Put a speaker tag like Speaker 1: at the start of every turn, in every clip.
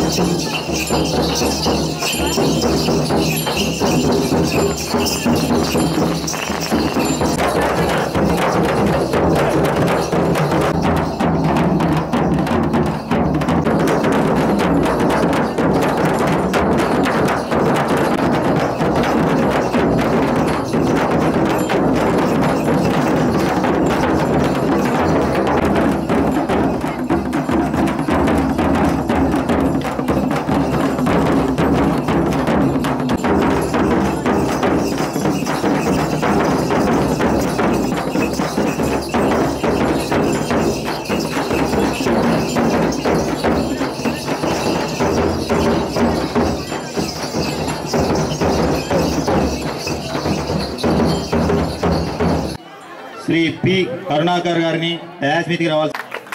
Speaker 1: Shri P Karunakar గారిని దయాస్మితికి రావాలి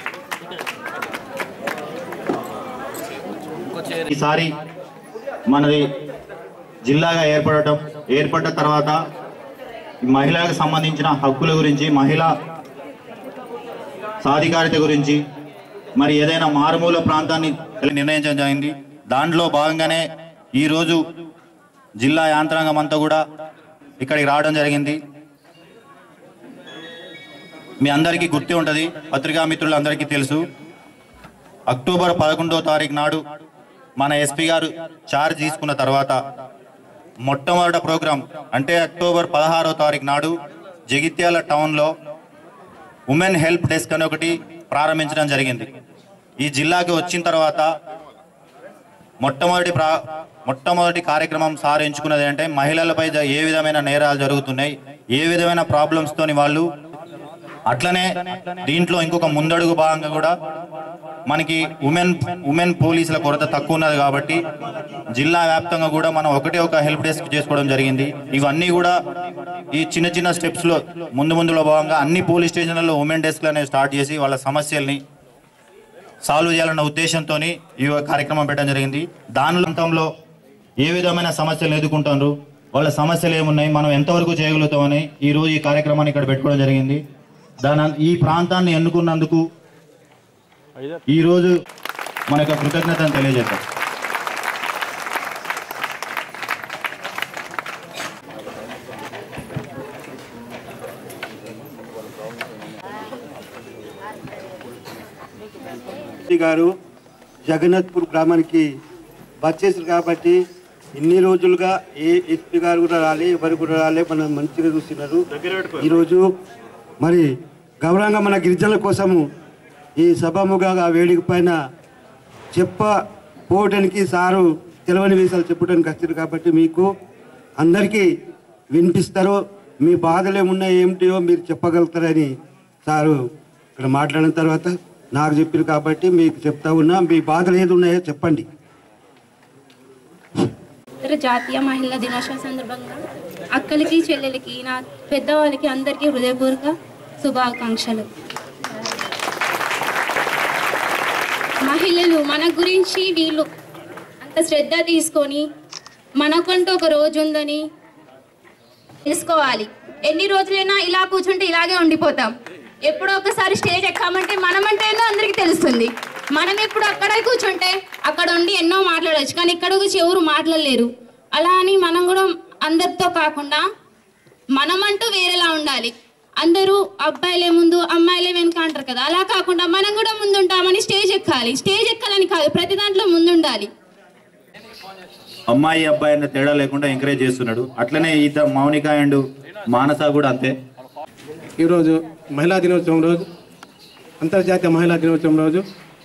Speaker 1: ఈసారి మనది జిల్లాగా ఏర్పడటం ఏర్పడ్డ తర్వాత ఈ మహిళలకు సంబంధించిన హక్కుల గురించి మహిళా సాధికారిత గురించి మరి ఏదైనా మారుమూల ప్రాంతాన్ని నిర్ణయించడం జరిగింది దాంట్లో భాగంగానే ఈరోజు జిల్లా యాంత్రాంగం అంతా కూడా ఇక్కడికి రావడం జరిగింది మీ అందరికీ గుర్తు ఉంటుంది పత్రికా మిత్రులందరికీ తెలుసు అక్టోబర్ పదకొండవ తారీఖు నాడు మన ఎస్పీ గారు చార్జ్ తీసుకున్న తర్వాత మొట్టమొదటి ప్రోగ్రాం అంటే అక్టోబర్ పదహారవ తారీఖు నాడు జగిత్యాల టౌన్లో ఉమెన్ హెల్ప్ డెస్క్ అని ఒకటి ప్రారంభించడం జరిగింది ఈ జిల్లాకి వచ్చిన తర్వాత మొట్టమొదటి ప్రా మొట్టమొదటి కార్యక్రమం సార్ ఎంచుకున్నది అంటే మహిళలపై జ- ఏ విధమైన నేరాలు జరుగుతున్నాయి ఏ విధమైన ప్రాబ్లమ్స్ తోని వాళ్ళు అట్లనే దీంట్లో ఇంకొక ముందడుగు భాగంగా కూడా మనకి ఉమెన్ ఉమెన్ పోలీసుల కొరత తక్కువ ఉన్నది కాబట్టి జిల్లా వ్యాప్తంగా కూడా మనం ఒకటే ఒక హెల్ప్ డెస్క్ చేసుకోవడం జరిగింది ఇవన్నీ కూడా ఈ చిన్న చిన్న స్టెప్స్ లో ముందు ముందులో భాగంగా అన్ని పోలీస్ స్టేషన్లలో ఉమెన్ డెస్క్ అనేవి స్టార్ట్ చేసి వాళ్ళ సమస్యల్ని సాల్వ్ చేయాలన్న ఉద్దేశంతో ఈ కార్యక్రమం పెట్టడం జరిగింది దానిలో అంతంలో ఏ విధమైన సమస్యలు ఎదుర్కొంటారు వాళ్ళ సమస్యలు ఏమున్నాయి మనం ఎంతవరకు చేయగలుగుతామని ఈ రోజు ఈ కార్యక్రమాన్ని ఇక్కడ పెట్టుకోవడం జరిగింది దాని ఈ ప్రాంతాన్ని ఎన్నుకున్నందుకు ఈ రోజు మన యొక్క కృతజ్ఞతను తెలియజేద్దాం
Speaker 2: ఎస్పీ గారు జగన్నాథ్పూర్ గ్రామానికి వచ్చేసారు కాబట్టి ఇన్ని రోజులుగా ఏ ఎస్పీ గారు కూడా రాలే ఎవరు కూడా రాలే మనం మంచిగా చూస్తున్నారు ఈరోజు మరి గౌరవంగా మన గిరిజనుల కోసము ఈ సభాముగా వేదిక పైన చెప్పపోవడానికి సారు తెలవని విషయాలు చెప్పడానికి వచ్చారు కాబట్టి మీకు అందరికీ వినిపిస్తారు మీ బాధలు ఏమున్నాయి ఏమిటియో మీరు చెప్పగలుగుతారని సారు ఇక్కడ మాట్లాడిన తర్వాత నాకు చెప్పారు కాబట్టి మీకు చెప్తా ఉన్నా మీ బాధలు ఏది ఉన్నాయో చెప్పండి
Speaker 3: అంతర్జాతీయ మహిళా దినోత్సవం సందర్భంగా అక్కలకి చెల్లెలకి నా పెద్దవాళ్ళకి అందరికీ హృదయపూర్వక శుభాకాంక్షలు మహిళలు మన గురించి వీళ్ళు అంత శ్రద్ధ తీసుకొని మనకంటూ ఒక రోజు ఉందని తెలుసుకోవాలి ఎన్ని రోజులైనా ఇలా కూర్చుంటే ఇలాగే ఉండిపోతాం ఎప్పుడో ఒకసారి స్టేజ్ ఎక్కామంటే మనమంటే ఏందో అందరికీ తెలుస్తుంది మనం ఎప్పుడు అక్కడ కూర్చుంటే అక్కడ ఉండి ఎన్నో మాట్లాడవచ్చు కానీ ఇక్కడ వచ్చి ఎవరు మాట్లాడలేరు అలా అని మనం కూడా అందరితో కాకుండా మనమంటూ వేరేలా ఉండాలి అందరూ అబ్బాయిలే ముందు అమ్మాయిలే వెనుక అంటారు కదా అలా కాకుండా మనం కూడా ముందుంటామని స్టేజ్ ఎక్కాలి స్టేజ్ ఎక్కాలని కాదు ప్రతి దాంట్లో ముందుండాలి
Speaker 1: అమ్మాయి అబ్బాయి అన్న తేడా లేకుండా ఎంకరేజ్ చేస్తున్నాడు అట్లనే ఇద్దరు మౌనిక అండ్ మానస కూడా అంతే
Speaker 4: ఈరోజు మహిళా దినోత్సవం రోజు అంతర్జాతీయ మహిళా దినోత్సవం రోజు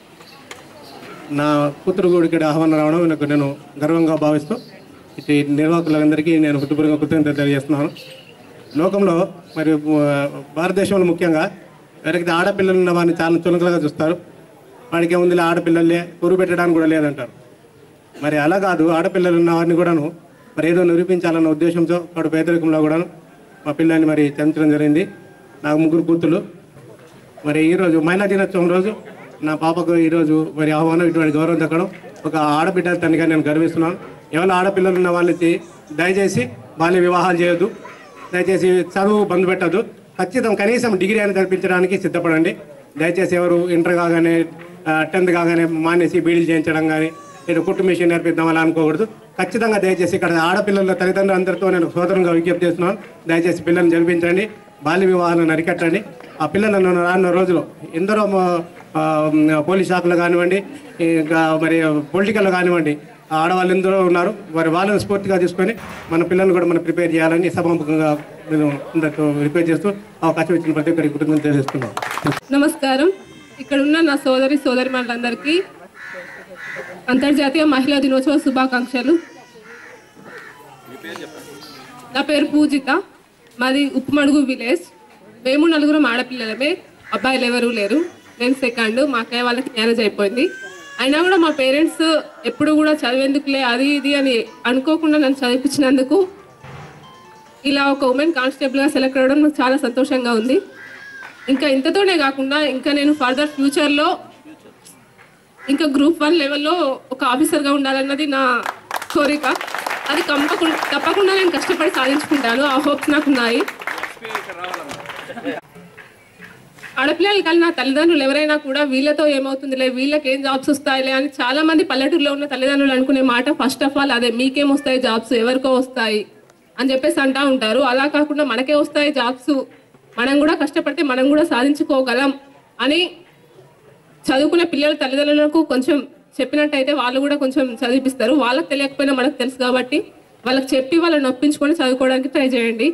Speaker 4: నా కూతురు కూడా ఇక్కడ ఆహ్వానం రావడం నాకు నేను గర్వంగా భావిస్తూ ఇటు నిర్వాహకులందరికీ నేను హృదయపూర్వక కృతజ్ఞత తెలియజేస్తున్నాను లోకంలో మరి ఆ, భారతదేశంలో ముఖ్యంగా ఎవరికైతే ఆడపిల్లలు ఉన్న వారిని చాలా చులకలుగా చూస్తారు వాడికి ఏముంది ఆడపిల్లలే ఊరు పెట్టడానికి కూడా లేదంటారు మరి అలా కాదు ఆడపిల్లలు ఉన్న వారిని కూడాను మరి ఏదో నిరూపించాలన్న ఉద్దేశంతో వాడు పేదరికంలో కూడాను మా పిల్లాన్ని మరి చంచడం జరిగింది నాకు ముగ్గురు కూతులు మరి ఈరోజు మహిళా దినోత్సవం రోజు నా పాపకు ఈరోజు మరి ఆహ్వానం ఇటువంటి గౌరవం దక్కడం ఒక ఆడబిడ్డ తనగా నేను గర్విస్తున్నాను ఎవరు ఆడపిల్లలు ఉన్న వాళ్ళకి దయచేసి బాల్య వివాహాలు చేయొద్దు దయచేసి చదువు బంద్ పెట్టద్దు ఖచ్చితం కనీసం డిగ్రీ అని కల్పించడానికి సిద్ధపడండి దయచేసి ఎవరు ఇంటర్ కాగానే టెన్త్ కాగానే మానేసి బీడీలు చేయించడం కానీ నేను కుట్టు మిషన్ నేర్పిద్దామని అనుకోకూడదు ఖచ్చితంగా దయచేసి ఇక్కడ ఆడపిల్లల తల్లిదండ్రులందరితో నేను సోదరంగా విజ్ఞప్తి చేస్తున్నాను దయచేసి పిల్లల్ని జరిపించండి బాల్య వివాహాలను అరికట్టండి ఆ పిల్లలను రానున్న రోజులు ఎందరో మ- ఆ, పోలీస్ శాఖలు కానివ్వండి ఇంకా మరి పొలిటికల్ కానివ్వండి ఆడవాళ్ళు ఎందరో ఉన్నారు మరి వాళ్ళని స్ఫూర్తిగా తీసుకొని మన పిల్లల్ని కూడా మనం ప్రిపేర్ చేయాలని సభాముఖంగా నేను అందరితో రిక్వెస్ట్ చేస్తూ అవకాశం ఇచ్చిన ప్రతి ఒక్కరికి కృతజ్ఞతలు తెలియజేస్తున్నాను
Speaker 5: నమస్కారం ఇక్కడ ఉన్న నా సోదరి సోదరి మనందరికీ అంతర్జాతీయ మహిళా దినోత్సవ శుభాకాంక్షలు నా పేరు పూజిత మాది ఉప్పుమడుగు విలేజ్ మేము నలుగురం ఆడపిల్లలమే అబ్బాయిలు ఎవరూ లేరు నేను సెకండ్ మా అక్కయ్య వాళ్ళకి మ్యారేజ్ అయిపోయింది అయినా కూడా మా పేరెంట్స్ ఎప్పుడు కూడా చదివేందుకులే అది ఇది అని అనుకోకుండా నన్ను చదివించినందుకు ఇలా ఒక ఉమెన్ కానిస్టేబుల్గా సెలెక్ట్ అవ్వడం నాకు చాలా సంతోషంగా ఉంది ఇంకా ఇంతతోనే కాకుండా ఇంకా నేను ఫర్దర్ ఫ్యూచర్లో ఇంకా గ్రూప్ వన్ లెవెల్లో ఒక ఆఫీసర్గా ఉండాలన్నది నా కోరిక అది కంపకుండా తప్పకుండా నేను కష్టపడి సాధించుకుంటాను ఆ హోప్స్ నాకు ఉన్నాయి ఆడపిల్లలు కానీ నా తల్లిదండ్రులు ఎవరైనా కూడా వీళ్ళతో ఏమవుతుందిలే వీళ్ళకి ఏం జాబ్స్ వస్తాయిలే అని చాలా మంది పల్లెటూరులో ఉన్న తల్లిదండ్రులు అనుకునే మాట ఫస్ట్ ఆఫ్ ఆల్ అదే మీకేం వస్తాయి జాబ్స్ ఎవరికో వస్తాయి అని చెప్పేసి అంటా ఉంటారు అలా కాకుండా మనకే వస్తాయి జాబ్స్ మనం కూడా కష్టపడితే మనం కూడా సాధించుకోగలం అని చదువుకునే పిల్లల తల్లిదండ్రులకు కొంచెం చెప్పినట్టయితే వాళ్ళు కూడా కొంచెం చదివిపిస్తారు వాళ్ళకి తెలియకపోయినా మనకు తెలుసు కాబట్టి వాళ్ళకి చెప్పి వాళ్ళని నొప్పించుకొని చదువుకోవడానికి ట్రై చేయండి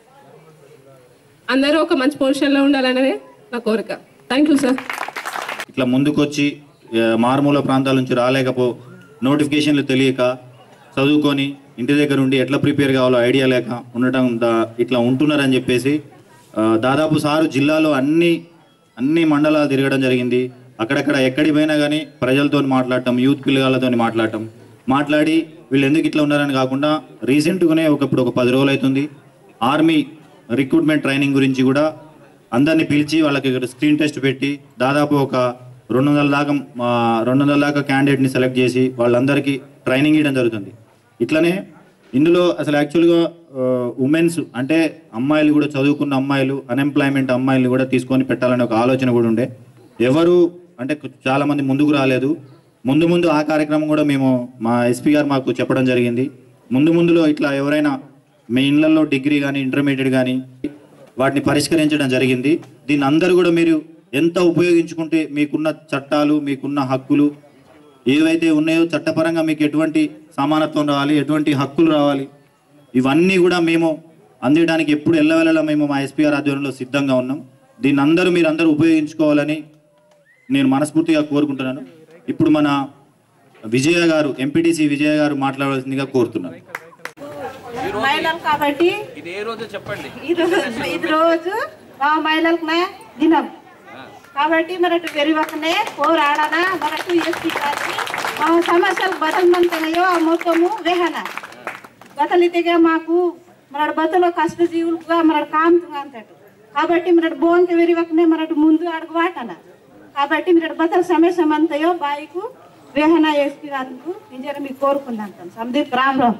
Speaker 5: అందరూ ఒక మంచి పొజిషన్లో ఉండాలనేదే నా కోరిక థ్యాంక్ యూ సార్
Speaker 1: ఇట్లా ముందుకొచ్చి ఆ, మారుమూల ప్రాంతాల నుంచి రాలేకపో నోటిఫికేషన్లు తెలియక చదువుకొని ఇంటి దగ్గర ఉండి ఎట్లా ప్రిపేర్ కావాలో ఐడియా లేక ఉండటం దా- ఇట్లా ఉంటున్నారని చెప్పేసి ఆ, దాదాపు సారు జిల్లాలో అన్ని అన్ని మండలాలు తిరగడం జరిగింది అక్కడక్కడ ఎక్కడికి పోయినా కానీ ప్రజలతో మాట్లాడటం యూత్ పిల్లగాళ్ళతో మాట్లాడటం మాట్లాడి వీళ్ళు ఎందుకు ఇట్లా ఉన్నారని కాకుండా రీసెంట్గానే ఒకప్పుడు ఒక పది రోజులు అవుతుంది ఆర్మీ రిక్రూట్మెంట్ ట్రైనింగ్ గురించి కూడా అందరినీ పిలిచి వాళ్ళకి స్క్రీన్ టెస్ట్ పెట్టి దాదాపు ఒక రెండు వందల దాకా ఆ, రెండు వందల దాకా క్యాండిడేట్ని సెలెక్ట్ చేసి వాళ్ళందరికీ ట్రైనింగ్ ఇవ్వడం జరుగుతుంది ఇట్లనే ఇందులో అసలు యాక్చువల్గా ఉమెన్స్ అంటే అమ్మాయిలు కూడా చదువుకున్న అమ్మాయిలు అన్ఎంప్లాయ్మెంట్ అమ్మాయిలు కూడా తీసుకొని పెట్టాలనే ఒక ఆలోచన కూడా ఉండే ఎవరు అంటే చాలా మంది ముందుకు రాలేదు ముందు ముందు ఆ కార్యక్రమం కూడా మేము మా ఎస్పీ గారు మాకు చెప్పడం జరిగింది ముందు ముందులో ఇట్లా ఎవరైనా మీ ఇళ్లలో డిగ్రీ కానీ ఇంటర్మీడియట్ కానీ వాటిని పరిష్కరించడం జరిగింది దీన్ని అందరూ కూడా మీరు ఎంత ఉపయోగించుకుంటే మీకున్న చట్టాలు మీకున్న హక్కులు ఏవైతే ఉన్నాయో చట్టపరంగా మీకు ఎటువంటి సమానత్వం రావాలి ఎటువంటి హక్కులు రావాలి ఇవన్నీ కూడా మేము అందించడానికి ఎప్పుడు ఎల్లవెల్లలా మేము మా ఎస్పీఆర్ ఆధ్వర్యంలో సిద్ధంగా ఉన్నాం దీన్ని అందరూ మీరు అందరూ ఉపయోగించుకోవాలని నేను మనస్ఫూర్తిగా కోరుకుంటున్నాను ఇప్పుడు మన విజయ గారు ఎంపీటీసీ విజయ గారు మాట్లాడవలసిందిగా కోరుతున్నాను
Speaker 6: మహిళలు కాబట్టి
Speaker 7: ఇది ఏ రోజు చెప్పండి
Speaker 6: ఇది ఇది రోజు మా మహిళలకు దినం కాబట్టి మనకు వెరివకనే పోరాడన మనకు ఎస్పీ కాదు మా సమస్యలు బదలమంతనయో ఆ మొత్తము వేహన బతలితేగా మాకు మన బతులో కష్టజీవులుగా మన కాంతుగా అంతట కాబట్టి మన బోంకి వెరివకనే మన ముందు అడుగు వాటన కాబట్టి మీరు బతల సమస్య అంతయో బాయికు వేహన ఎస్పీ గారికి నిజంగా మీకు కోరుకుందాం సందీప్ రామరావు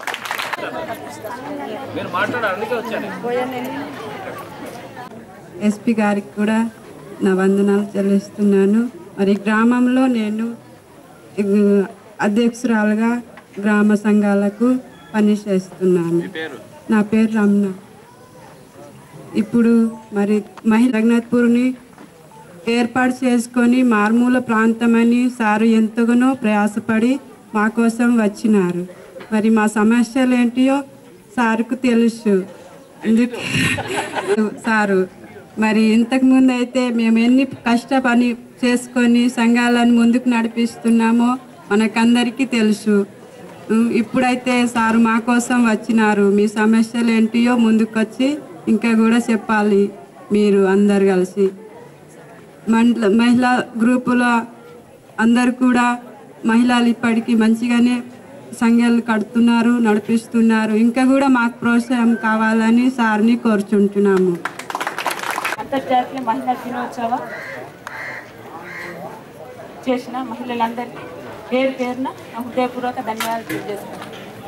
Speaker 7: మీరు మాట్లాడారు అందుకే వచ్చాను
Speaker 8: ఎస్పీ గారికి కూడా నా వందనాలు చెల్లిస్తున్నాను మరి గ్రామంలో నేను ఇగ్ అధ్యక్షురాలుగా గ్రామ సంఘాలకు పనిచేస్తున్నాను నా పేరు రమణ ఇప్పుడు మరి మహిళ జగన్నాథ్పూర్ని ఏర్పాటు చేసుకొని మారుమూల ప్రాంతమని సారు ఎంతగానో ప్రయాసపడి మా కోసం వచ్చినారు మరి మా సమస్యలు ఏంటియో సారుకు తెలుసు అందుకే సారు మరి ఇంతకుముందు అయితే మేము ఎన్ని కష్ట పని చేసుకొని సంఘాలను ముందుకు నడిపిస్తున్నామో మనకందరికీ తెలుసు ఉమ్, ఇప్పుడైతే సారు మా కోసం వచ్చినారు మీ సమస్యలు ఏంటియో ముందుకొచ్చి ఇంకా కూడా చెప్పాలి మీరు అందరు కలిసి మండల మహిళా గ్రూపుల అందరు కూడా మహిళలు ఇప్పటికీ మంచిగానే సంఘాలు కడుతున్నారు నడిపిస్తున్నారు ఇంకా కూడా మాకు ప్రోత్సాహం కావాలని సార్ని కోరుచుంటున్నాము
Speaker 6: అంతర్జాతీయ మహిళా దినోత్సవ చేసిన మహిళలందరికీ పేరు పేరున నా హృదయపూర్వక ధన్యవాదాలు తెలియజేస్తున్నాను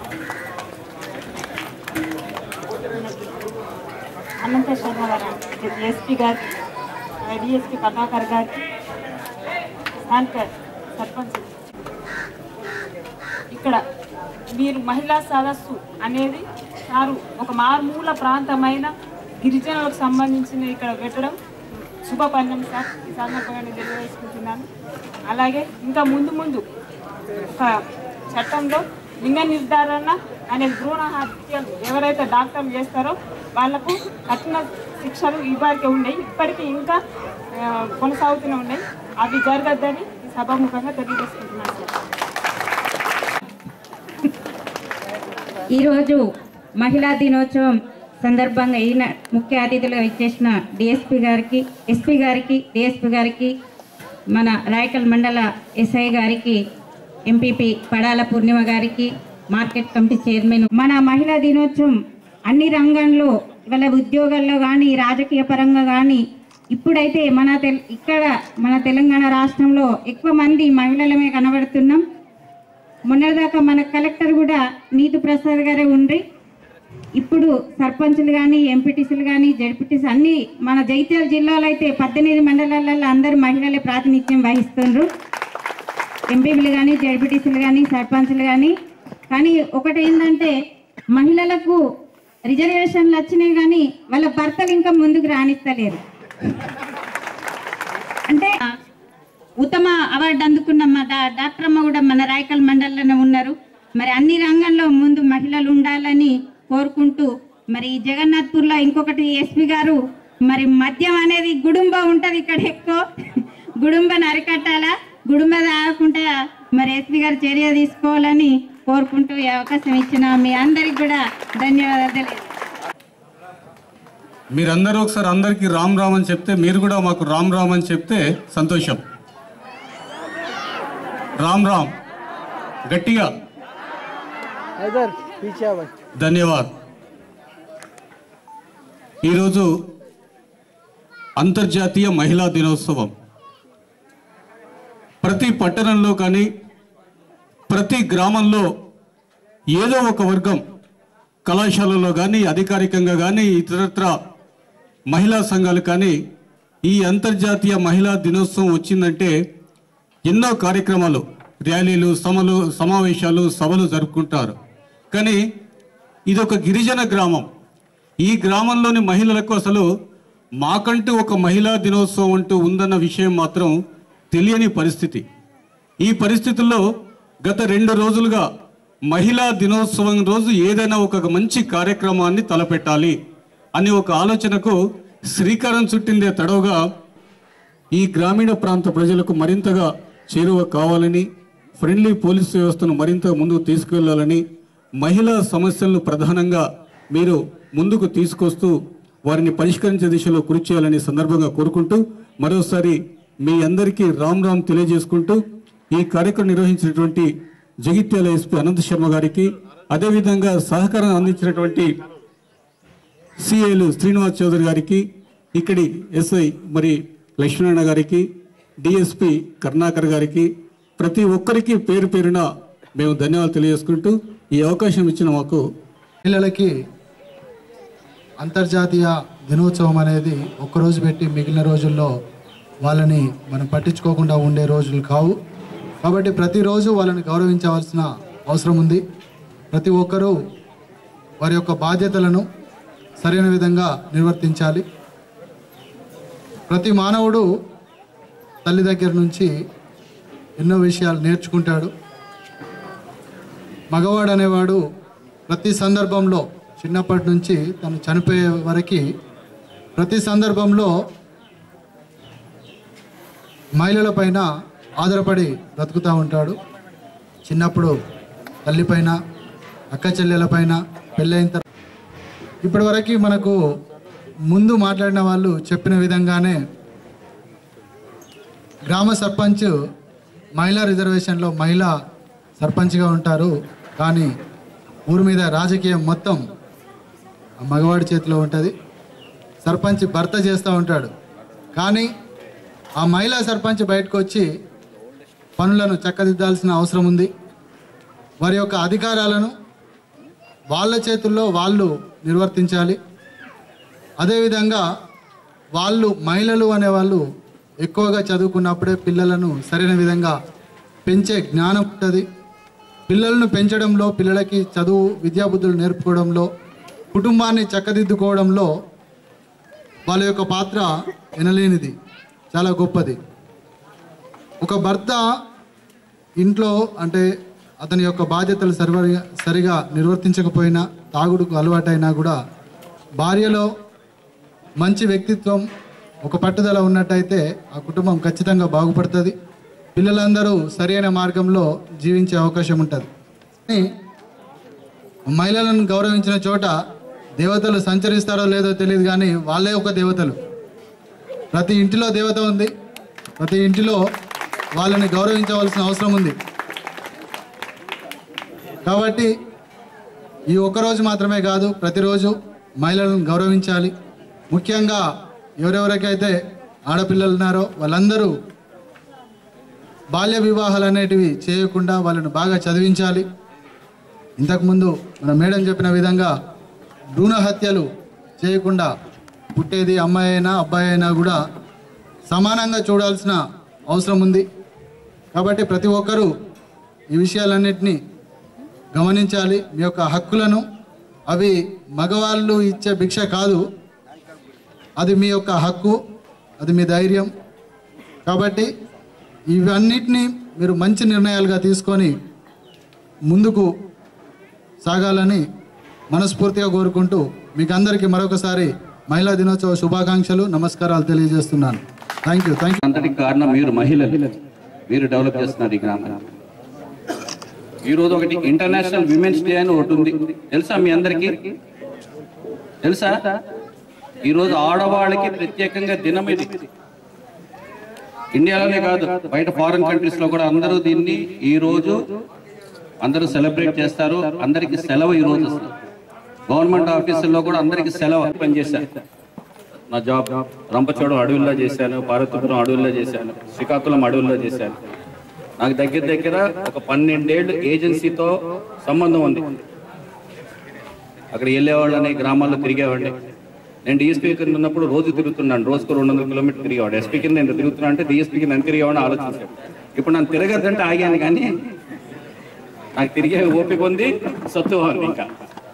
Speaker 6: అనంత శర్మ గారు ఎస్పీ గారికి డిఎస్పీ ప్రభాకర్ గారికి స్థానిక సర్పంచ్
Speaker 9: ఇక్కడ మీరు మహిళా సదస్సు అనేది సారు ఒక మారుమూల ప్రాంతమైన గిరిజనులకు సంబంధించిన ఇక్కడ పెట్టడం శుభపన్నం సార్ ఈ సందర్భంగా నేను తెలియజేసుకుంటున్నాను అలాగే ఇంకా ముందు ముందు ఒక చట్టంలో లింగ నిర్ధారణ అనేది భ్రూణ హత్యలు ఎవరైతే డాక్టర్లు చేస్తారో వాళ్లకు కఠిన శిక్షలు ఇవ్వడానికి ఉన్నాయి ఇప్పటికీ ఇంకా ఆ, కొనసాగుతూనే ఉన్నాయి అవి జరగద్దని ఈ సభాముఖంగా తెలియజేసుకుంటున్నాను సార్
Speaker 10: ఈరోజు మహిళా దినోత్సవం సందర్భంగా ఈయన ముఖ్య అతిథులుగా ఇచ్చేసిన డిఎస్పి గారికి ఎస్పీ గారికి డిఎస్పి గారికి మన రాయకల్ మండల ఎస్ఐ గారికి ఎంపీపీ పడాల పూర్ణిమ గారికి మార్కెట్ కమిటీ చైర్మన్ మన మహిళా దినోత్సవం అన్ని రంగంలో ఇవాళ ఉద్యోగాల్లో కానీ రాజకీయ పరంగా కానీ ఇప్పుడైతే మన తెల్ ఇక్కడ మన తెలంగాణ రాష్ట్రంలో ఎక్కువ మంది మహిళలమే కనబడుతున్నాం మొన్నటిదాకా మన కలెక్టర్ కూడా నీతు ప్రసాద్ గారే ఉండ్రి ఇప్పుడు సర్పంచులు కానీ ఎంపీటీసీలు కానీ జడ్పీటీసీ అన్ని మన జగిత్యాల జిల్లాలో అయితే పద్దెనిమిది మండలాలలో అందరు మహిళలే ప్రాతినిధ్యం వహిస్తుండ్రు ఎంపీలు కానీ జడ్పీటీసీలు కానీ సర్పంచులు కానీ కానీ ఒకటి ఏంటంటే మహిళలకు రిజర్వేషన్లు వచ్చినాయి కానీ వాళ్ళ భర్తలు ఇంకా ముందుకు రాణిస్తలేరు అంటే ఉత్తమ అవార్డు అందుకున్న మా డా- డాక్టర్ అమ్మ కూడా మన రాయకల్ మండలంలోనే ఉన్నారు మరి అన్ని రంగంలో ముందు మహిళలు ఉండాలని కోరుకుంటూ మరి ఈ జగన్నాథ్పూర్లో ఇంకొకటి ఎస్పీ గారు మరి మద్యం అనేది గుడుంబ ఉంటది ఇక్కడ ఎక్కువ గుడుంబను అరికట్టాలా గుడుంబ తాగకుండా మరి ఎస్పీ గారు చర్య తీసుకోవాలని కోరుకుంటూ ఈ అవకాశం ఇచ్చిన మీ అందరికి కూడా ధన్యవాదాలు తెలియజేస్తున్నాను.
Speaker 11: మీరందరూ ఒకసారి అందరికీ రామ్ రామ్ అని చెప్తే మీరు కూడా మాకు రామ్ రామ్ అని చెప్తే సంతోషం రామ్ రామ్ గట్టిగా ధన్యవాద్ ఈరోజు అంతర్జాతీయ మహిళా దినోత్సవం ప్రతి పట్టణంలో కానీ ప్రతి గ్రామంలో ఏదో ఒక వర్గం కళాశాలలో కానీ అధికారికంగా కానీ ఇతరత్ర మహిళా సంఘాలు కానీ ఈ అంతర్జాతీయ మహిళా దినోత్సవం వచ్చిందంటే ఎన్నో కార్యక్రమాలు ర్యాలీలు సమలు సమావేశాలు సభలు జరుపుకుంటారు కానీ ఇది ఒక గిరిజన గ్రామం ఈ గ్రామంలోని మహిళలకు అసలు మాకంటూ ఒక మహిళా దినోత్సవం అంటూ ఉందన్న విషయం మాత్రం తెలియని పరిస్థితి ఈ పరిస్థితుల్లో గత రెండు రోజులుగా మహిళా దినోత్సవం రోజు ఏదైనా ఒక మంచి కార్యక్రమాన్ని తలపెట్టాలి అని ఒక ఆలోచనకు శ్రీకారం చుట్టిందే తడవుగా ఈ గ్రామీణ ప్రాంత ప్రజలకు మరింతగా చేరువ కావాలని ఫ్రెండ్లీ పోలీస్ వ్యవస్థను మరింత ముందుకు తీసుకెళ్లాలని మహిళా సమస్యలను ప్రధానంగా మీరు ముందుకు తీసుకొస్తూ వారిని పరిష్కరించే దిశలో కృషి చేయాలని సందర్భంగా కోరుకుంటూ మరోసారి మీ అందరికీ రామ్ రామ్ తెలియజేసుకుంటూ ఈ కార్యక్రమం నిర్వహించినటువంటి జగిత్యాల ఎస్పీ అనంత శర్మ గారికి అదేవిధంగా సహకారం అందించినటువంటి సిఐలు శ్రీనివాస్ చౌదరి గారికి ఇక్కడి ఎస్ఐ మరి లక్ష్మీనారాయణ గారికి డిఎస్పి కరుణాకర్ గారికి ప్రతి ఒక్కరికి పేరు పేరున మేము ధన్యవాదాలు తెలియజేసుకుంటూ ఈ అవకాశం ఇచ్చిన మాకు
Speaker 12: మహిళలకి అంతర్జాతీయ దినోత్సవం అనేది ఒక్కరోజు పెట్టి మిగిలిన రోజుల్లో వాళ్ళని మనం పట్టించుకోకుండా ఉండే రోజులు కావు కాబట్టి ప్రతిరోజు వాళ్ళని గౌరవించవలసిన అవసరం ఉంది ప్రతి ఒక్కరూ వారి యొక్క బాధ్యతలను సరైన విధంగా నిర్వర్తించాలి ప్రతి మానవుడు తల్లి దగ్గర నుంచి ఎన్నో విషయాలు నేర్చుకుంటాడు మగవాడు అనేవాడు ప్రతి సందర్భంలో చిన్నప్పటి నుంచి తను చనిపోయే వరకు ప్రతి సందర్భంలో మహిళల పైన ఆధారపడి బ్రతుకుతూ ఉంటాడు చిన్నప్పుడు తల్లిపైన అక్క చెల్లెల పైన పెళ్ళైన తర్వాత ఇప్పటి వరకు మనకు ముందు మాట్లాడిన వాళ్ళు చెప్పిన విధంగానే గ్రామ సర్పంచ్ మహిళా రిజర్వేషన్లో మహిళా సర్పంచ్గా ఉంటారు కానీ ఊరి మీద రాజకీయం మొత్తం ఆ మగవాడి చేతిలో ఉంటుంది సర్పంచ్ భర్త చేస్తూ ఉంటాడు కానీ ఆ మహిళా సర్పంచ్ బయటకు వచ్చి పనులను చక్కదిద్దాల్సిన అవసరం ఉంది వారి యొక్క అధికారాలను వాళ్ళ చేతుల్లో వాళ్ళు నిర్వర్తించాలి అదేవిధంగా వాళ్ళు మహిళలు అనేవాళ్ళు ఎక్కువగా చదువుకున్నప్పుడే పిల్లలను సరైన విధంగా పెంచే జ్ఞానం ఉంటుంది పిల్లలను పెంచడంలో పిల్లలకి చదువు విద్యాబుద్ధులు నేర్పుకోవడంలో కుటుంబాన్ని చక్కదిద్దుకోవడంలో వాళ్ళ యొక్క పాత్ర ఎనలేనిది చాలా గొప్పది ఒక భర్త ఇంట్లో అంటే అతని యొక్క బాధ్యతలు సరిగా సరిగా నిర్వర్తించకపోయినా తాగుడుకు అలవాటైనా కూడా భార్యలో మంచి వ్యక్తిత్వం ఒక పట్టుదల ఉన్నట్టయితే ఆ కుటుంబం ఖచ్చితంగా బాగుపడుతుంది పిల్లలందరూ సరైన మార్గంలో జీవించే అవకాశం ఉంటుంది కానీ మహిళలను గౌరవించిన చోట దేవతలు సంచరిస్తారో లేదో తెలియదు కానీ వాళ్ళే ఒక దేవతలు ప్రతి ఇంటిలో దేవత ఉంది ప్రతి ఇంటిలో వాళ్ళని గౌరవించవలసిన అవసరం ఉంది కాబట్టి ఈ ఒక్కరోజు మాత్రమే కాదు ప్రతిరోజు మహిళలను గౌరవించాలి ముఖ్యంగా ఎవరెవరికైతే ఆడపిల్లలు ఉన్నారో వాళ్ళందరూ బాల్య వివాహాలు అనేటివి చేయకుండా వాళ్ళని బాగా చదివించాలి ఇంతకుముందు మన మేడం చెప్పిన విధంగా భ్రూణ హత్యలు చేయకుండా పుట్టేది అమ్మాయి అయినా అబ్బాయి అయినా కూడా సమానంగా చూడాల్సిన అవసరం ఉంది కాబట్టి ప్రతి ఒక్కరూ ఈ విషయాలన్నింటినీ గమనించాలి మీ యొక్క హక్కులను అవి మగవాళ్ళు ఇచ్చే భిక్ష కాదు అది మీ యొక్క హక్కు అది మీ ధైర్యం కాబట్టి ఇవన్నిటినీ మీరు మంచి నిర్ణయాలుగా తీసుకొని ముందుకు సాగాలని మనస్ఫూర్తిగా కోరుకుంటూ మీకు అందరికీ మరొకసారి మహిళా దినోత్సవ శుభాకాంక్షలు నమస్కారాలు తెలియజేస్తున్నాను థ్యాంక్ యూ థ్యాంక్ యూ
Speaker 13: అంతటికి కారణం మీరు మహిళలు మీరు డెవలప్ చేస్తున్నారు ఈ గ్రామాన్ని ఈరోజు ఒకటి ఇంటర్నేషనల్ విమెన్స్ డే అని ఒకటి ఉంది తెలుసా మీ అందరికీ తెలుసా ఈరోజు ఆడవాళ్ళకి ప్రత్యేకంగా దినం ఇది ఇండియాలోనే కాదు బయట ఫారిన్ కంట్రీస్ లో కూడా అందరూ దీన్ని ఈ రోజు అందరూ సెలబ్రేట్ చేస్తారు అందరికి సెలవు ఈ రోజు అసలు గవర్నమెంట్ ఆఫీసుల్లో కూడా అందరికి సెలవు పనిచేశారు నా జాబ్ రంపచోడం అడవుల్లో చేశాను పార్వతీపురం అడవుల్లో చేశాను శ్రీకాకుళం అడవుల్లో చేశాను నాకు దగ్గర దగ్గర ఒక పన్నెండేళ్ళు ఏజెన్సీతో సంబంధం ఉంది అక్కడ వెళ్ళేవాళ్ళని గ్రామాల్లో తిరిగేవాడిని నేను డిఎస్పీ కింద ఉన్నప్పుడు రోజు తిరుగుతున్నాను రోజుకు రెండు వందల కిలోమీటర్ తిరిగేవాడు ఎస్పీ కింద నేను తిరుగుతున్నా అంటే డిఎస్పీ కింద ఎంత తిరిగేవాడిని ఆలోచించాను ఇప్పుడు నన్ను తిరగద్దంటే ఆగాను కానీ నాకు తిరిగే ఓపిక ఉంది సత్తు ఉంది ఇంకా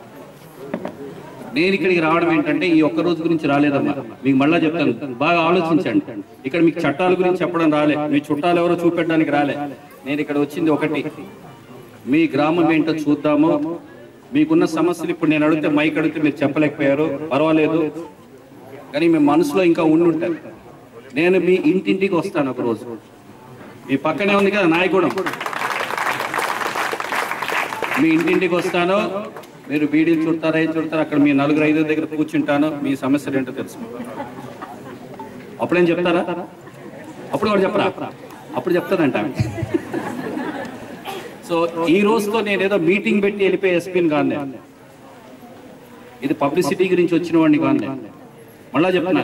Speaker 13: నేను ఇక్కడికి రావడం ఏంటంటే ఈ ఒక్క రోజు గురించి రాలేదమ్మా మీకు మళ్ళా చెప్తాను బాగా ఆలోచించండి ఇక్కడ మీకు చట్టాల గురించి చెప్పడం రాలే మీ చుట్టాలు ఎవరో చూపెట్టడానికి రాలే నేను ఇక్కడ వచ్చింది ఒకటి మీ గ్రామం ఏంటో చూద్దాము మీకున్న సమస్యలు ఇప్పుడు నేను అడిగితే మైక్ అడిగితే మీరు చెప్పలేకపోయారు పర్వాలేదు కానీ మీ మనసులో ఇంకా ఉండి ఉంటారు నేను మీ ఇంటింటికి వస్తాను ఒక రోజు మీ పక్కనే ఉంది కదా నాయకుడు మీ ఇంటింటికి వస్తాను మీరు బీడీలు చుడతారు ఏం చుడతారు అక్కడ మీ నలుగురు ఐదు దగ్గర కూర్చుంటాను మీ సమస్యలు ఏంటో తెలుసు అప్పుడేం చెప్తారా అప్పుడు కూడా చెప్పరా అప్పుడు చెప్తానంట ఆమె. సో ఈ రోజుతో నేను ఏదో మీటింగ్ పెట్టి వెళ్ళిపోయి ఎస్పీని కాదు నేను. ఇది పబ్లిసిటీ గురించి వచ్చిన వాడిని కాదు నేను. మళ్ళా చెప్తున్నా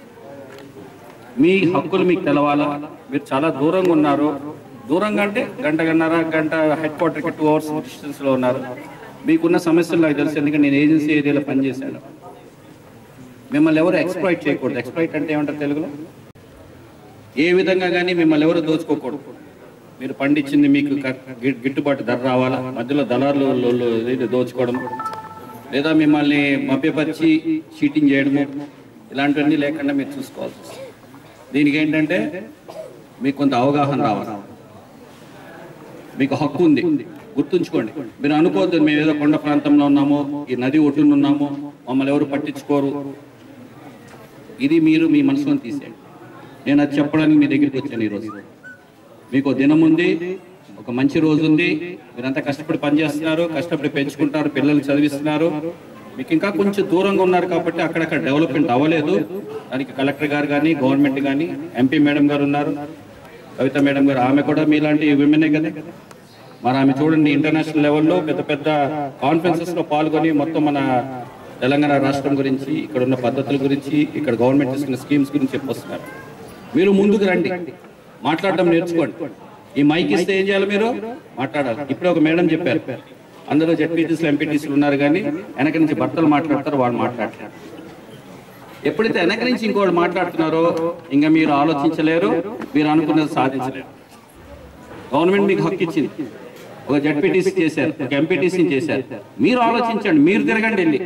Speaker 13: మీ హక్కులు మీకు తెలవాలా మీరు చాలా దూరంగా ఉన్నారు దూరంగా అంటే గంట గన్నర గంట హెడ్ క్వార్టర్కి టూ అవర్స్ డిస్టెన్స్లో ఉన్నారు మీకున్న సమస్యలు నాకు తెలుసు ఎందుకంటే నేను ఏజెన్సీ ఏరియాలో పనిచేశాను మిమ్మల్ని ఎవరు ఎక్స్ప్లాయిట్ చేయకూడదు ఎక్స్ప్లాయిట్ అంటే ఏమంటారు తెలుగులో ఏ విధంగా కానీ మిమ్మల్ని ఎవరు దోచుకోకూడదు మీరు పండించింది మీకు క- గి- గిట్టుబాటు ధర రావాలా మధ్యలో దళారులు లో- లో- ఇది దోచుకోవడం లేదా మిమ్మల్ని మభ్యపరిచి చీటింగ్ చేయడము ఇలాంటివన్నీ లేకుండా మీరు చూసుకోవాల్సి వస్తుంది దీనికి ఏంటంటే మీకు కొంత అవగాహన రావాలి మీకు హక్కు ఉంది గుర్తుంచుకోండి మీరు అనుకోవద్దు మేము ఏదో కొండ ప్రాంతంలో ఉన్నాము ఈ నది ఒడ్డున ఉన్నాము మమ్మల్ని ఎవరు పట్టించుకోరు ఇది మీరు మీ మనసులో తీసేయండి నేను అది చెప్పడానికి మీ దగ్గరికి వచ్చాను ఈరోజు మీకు ఒక దినం ఉంది ఒక మంచి రోజు ఉంది మీరంతా కష్టపడి పనిచేస్తున్నారు కష్టపడి పెంచుకుంటారు పిల్లల్ని చదివిస్తున్నారు మీకు ఇంకా కొంచెం దూరంగా ఉన్నారు కాబట్టి అక్కడక్కడ డెవలప్మెంట్ అవ్వలేదు దానికి కలెక్టర్ గారు కానీ గవర్నమెంట్ కానీ ఎంపీ మేడం గారు ఉన్నారు కవిత మేడం గారు ఆమె కూడా మీలాంటి విమెనే కదా మరి ఆమె చూడండి ఇంటర్నేషనల్ లెవెల్లో పెద్ద పెద్ద కాన్ఫరెన్సెస్ లో పాల్గొని మొత్తం మన తెలంగాణ రాష్ట్రం గురించి ఇక్కడ ఉన్న పద్ధతుల గురించి ఇక్కడ గవర్నమెంట్ ఇస్తున్న స్కీమ్స్ గురించి చెప్పొస్తున్నారు మీరు ముందుకు రండి మాట్లాడడం నేర్చుకోండి ఈ మైక్ ఇస్తే ఏం చేయాలి మీరు మాట్లాడాలి ఇప్పుడే ఒక మేడం చెప్పారు అందరూ జడ్పీటీసీలు ఎంపీటీసీలు ఉన్నారు కానీ వెనక నుంచి భర్తలు మాట్లాడతారు వాళ్ళు మాట్లాడతారు ఎప్పుడైతే వెనక నుంచి ఇంకోటి మాట్లాడుతున్నారో ఇంకా మీరు ఆలోచించలేరు మీరు అనుకున్నది సాధించలేరు గవర్నమెంట్ మీకు హక్కు ఇచ్చింది ఒక జడ్పీటీసీ చేశారు ఒక ఎంపీటీసీ చేశారు మీరు ఆలోచించండి మీరు తిరగండి వెళ్ళి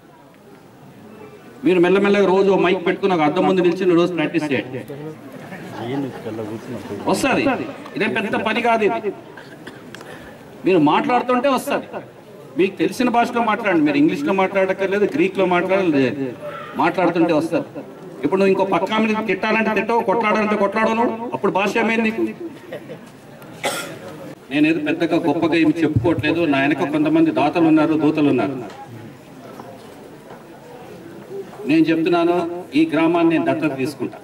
Speaker 13: మీరు మెల్లమెల్లగా రోజు ఓ మైక్ పెట్టుకుని ఒక అద్దం ముందు నిల్చుని రోజు ప్రాక్టీస్ చేయండి వస్తుంది ఇదేం పెద్ద పని కాదు ఇది మీరు మాట్లాడుతుంటే వస్తుంది మీకు తెలిసిన భాషలో మాట్లాడండి మీరు ఇంగ్లీష్లో మాట్లాడక్కర్లేదు గ్రీక్లో మాట్లాడలేదు మాట్లాడుతుంటే వస్తుంది ఇప్పుడు నువ్వు ఇంకో పక్క మీద తిట్టాలంటే తిట్టవు కొట్లాడాలంటే కొట్లాడను అప్పుడు భాష ఏమైంది నీకు నేనేదో పెద్దగా గొప్పగా ఏమి చెప్పుకోవట్లేదు నా వెనక కొంతమంది దాతలు ఉన్నారు దూతలు ఉన్నారు నేను చెప్తున్నాను ఈ గ్రామాన్ని నేను దత్తత తీసుకుంటా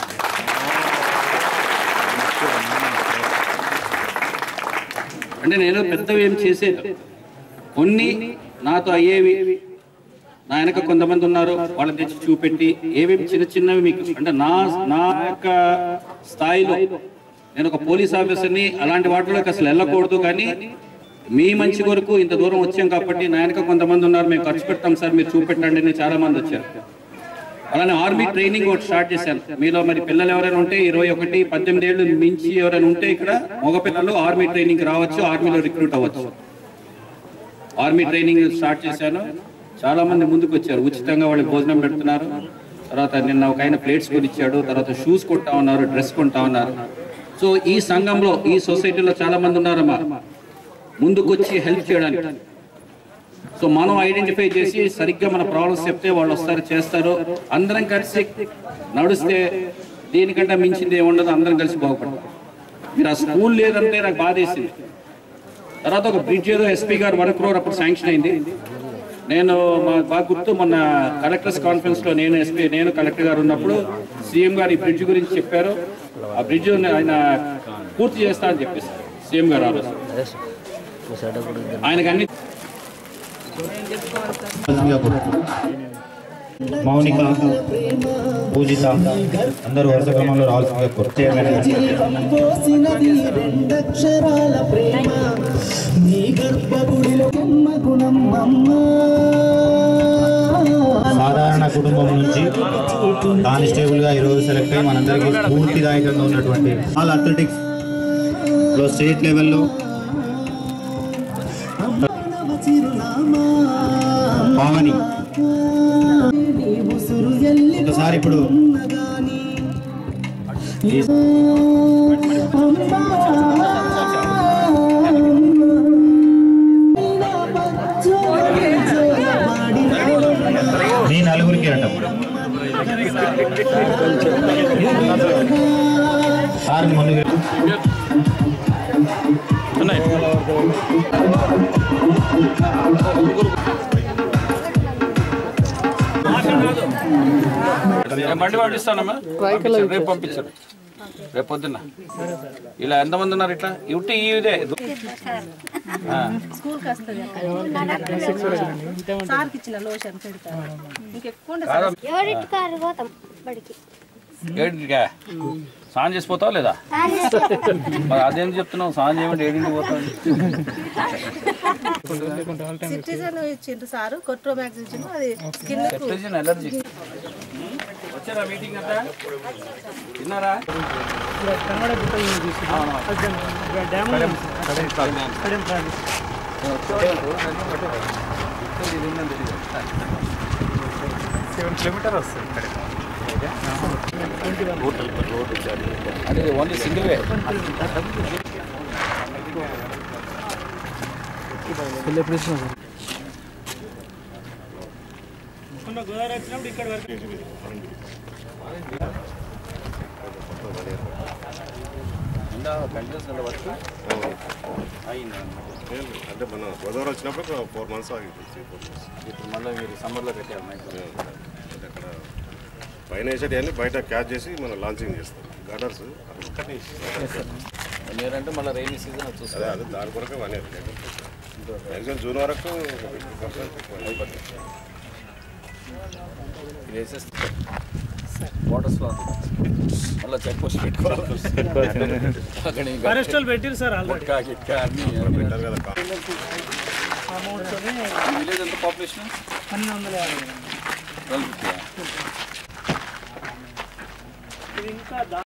Speaker 13: అంటే నేను పెద్దవి ఏం చేసేది కొన్ని నాతో అయ్యేవి నా వెనక కొంతమంది ఉన్నారు వాళ్ళని తెచ్చి చూపెట్టి ఏవేమి చిన్న చిన్నవి మీకు అంటే నా నా యొక్క స్థాయిలో నేను ఒక పోలీస్ ఆఫీసర్ని అలాంటి వాటిలోకి అసలు వెళ్ళకూడదు కానీ మీ మంచి కొరకు ఇంత దూరం వచ్చాం కాబట్టి నా వెనక కొంతమంది ఉన్నారు మేము ఖర్చు పెడతాం సార్ మీరు చూపెట్టండి అని చాలా మంది వచ్చారు అలానే ఆర్మీ ట్రైనింగ్ ఒకటి స్టార్ట్ చేశాను మీలో మరి పిల్లలు ఎవరైనా ఉంటే ఇరవై ఒకటి పద్దెనిమిది ఏళ్ళు మించి ఎవరైనా ఉంటే ఇక్కడ మగపిల్లలు ఆర్మీ ట్రైనింగ్ రావచ్చు ఆర్మీలో రిక్రూట్ అవ్వచ్చు ఆర్మీ ట్రైనింగ్ స్టార్ట్ చేశాను చాలా మంది ముందుకు వచ్చారు ఉచితంగా వాళ్ళకి భోజనం పెడుతున్నారు తర్వాత నిన్న ఒక ఆయన ప్లేట్స్ కొనిచ్చాడు తర్వాత షూస్ కొంటా ఉన్నారు డ్రెస్ కొంటా ఉన్నారు సో ఈ సంఘంలో ఈ సొసైటీలో చాలా మంది ఉన్నారమ్మా ముందుకు వచ్చి హెల్ప్ చేయడానికి సో మనం ఐడెంటిఫై చేసి సరిగ్గా మన ప్రాబ్లమ్స్ చెప్తే వాళ్ళు వస్తారు చేస్తారు అందరం కలిసి నడిస్తే దీనికంటే మించింది ఏముండదు అందరం కలిసి బాగుపడతాం మీరు ఆ స్కూల్ లేదంటే నాకు బాధేసింది తర్వాత ఒక బ్రిడ్జ్ ఏదో ఎస్పీ గారు వన్ క్రోర్ అప్పుడు శాంక్షన్ అయింది నేను మా బాగా గుర్తు మొన్న కలెక్టర్స్ కాన్ఫరెన్స్ లో నేను ఎస్పీ నేను కలెక్టర్ గారు ఉన్నప్పుడు సీఎం గారు ఈ బ్రిడ్జ్ గురించి చెప్పారు ఆ బ్రిడ్జ్ ఆయన పూర్తి చేస్తా అని చెప్పేసి సీఎం గారు ఆ రోజు ఆయనకు అన్ని
Speaker 1: మౌనిక పూజిత అందరూ వరుస క్రమంలో రావాల్సిందిగా కోరు
Speaker 14: పోసినది రెండక్షరాల ప్రేమ నీ గర్భగుడిలో గుణం అమ్మా
Speaker 1: సాధారణ కుటుంబం నుంచి కానిస్టేబుల్ గా ఈరోజు సెలెక్ట్ అయ్యి మనందరికీ స్ఫూర్తిదాయకంగా ఉన్నటువంటి ఆల్ అథ్లెటిక్స్ లో స్టేట్ లెవెల్లో పావని ఒకసారి ఇప్పుడు ఈ మీ నలుగురికి అంటాం సార్ ముందుకు
Speaker 13: నేను బండి పంపిస్తానమ్మా రేపు పంపించారు రేపు పొద్దున్న ఇలా ఎంతమంది ఉన్నారు ఇట్లా ఇటు ఇదే ఆ.
Speaker 15: స్కూల్కి వస్తుంది సార్కి ఇచ్చిన లోషన్ పెడతారు ఇంకెక్కువ
Speaker 13: కాదా?
Speaker 16: ఏడింటి కారు పోతాం బడికి
Speaker 13: ఏడింటికా స్నానం చేసిపోతావా లేదా మరి అదేం చెప్తున్నావు స్నానం చేయమంటే ఏడింటికి పోతావు
Speaker 15: సిటిజన్ ఇచ్చిండ్రు సారు కొట్రో మ్యాక్స్ ఇచ్చిండ్రు అది స్కిన్
Speaker 13: సెప్టేజన్ ఎలర్జీ వచ్చారా మీటింగ్ అంతా తిన్నారా
Speaker 17: సెవెన్ కిలోమీటర్ వస్తుంది
Speaker 13: అంటే ఓన్లీ సింగిల్ వే
Speaker 17: గోదావరి వచ్చినప్పుడు ఇక్కడ వరకు
Speaker 18: అంటే మన గోదావరి వచ్చినప్పుడు ఫోర్ మంత్స్ ఆగింది
Speaker 13: ఇప్పుడు మళ్ళీ మీరు సమ్మర్లో పెట్టారు
Speaker 18: అంటే అక్కడ పైన వేసేటి అన్ని బయట క్యాచ్ చేసి మనం లాంచింగ్ చేస్తాం గడర్స్
Speaker 13: మీరంటే మళ్ళీ రైనీ సీజన్
Speaker 18: అదే
Speaker 13: చూస్తారు
Speaker 18: అదే దాని కొరకు వన్ ఇయర్ మ్యాక్సిమం జూన్ వరకు ఫిఫ్టీ పర్సెంట్
Speaker 13: ఇది వేసేస్తే వాటర్స్లో మళ్ళీ చెక్ పోస్ట్ పెట్టుకోవాలి అక్కడ ఇంకా
Speaker 17: ఫారెస్ట్ వాళ్ళు పెట్టిరు సార్ ఆల్రెడీ
Speaker 13: గుట్కా, గిట్కా అన్నీ అన్నీ
Speaker 18: పెట్టారు కదా
Speaker 17: అమౌంట్
Speaker 13: విలేజ్ ఎంత పాపులేషన్
Speaker 17: పన్నెండు వందల యాభై
Speaker 13: ట్వెల్వ్ ఫిఫ్టీ
Speaker 17: ఇది ఇంకా దా-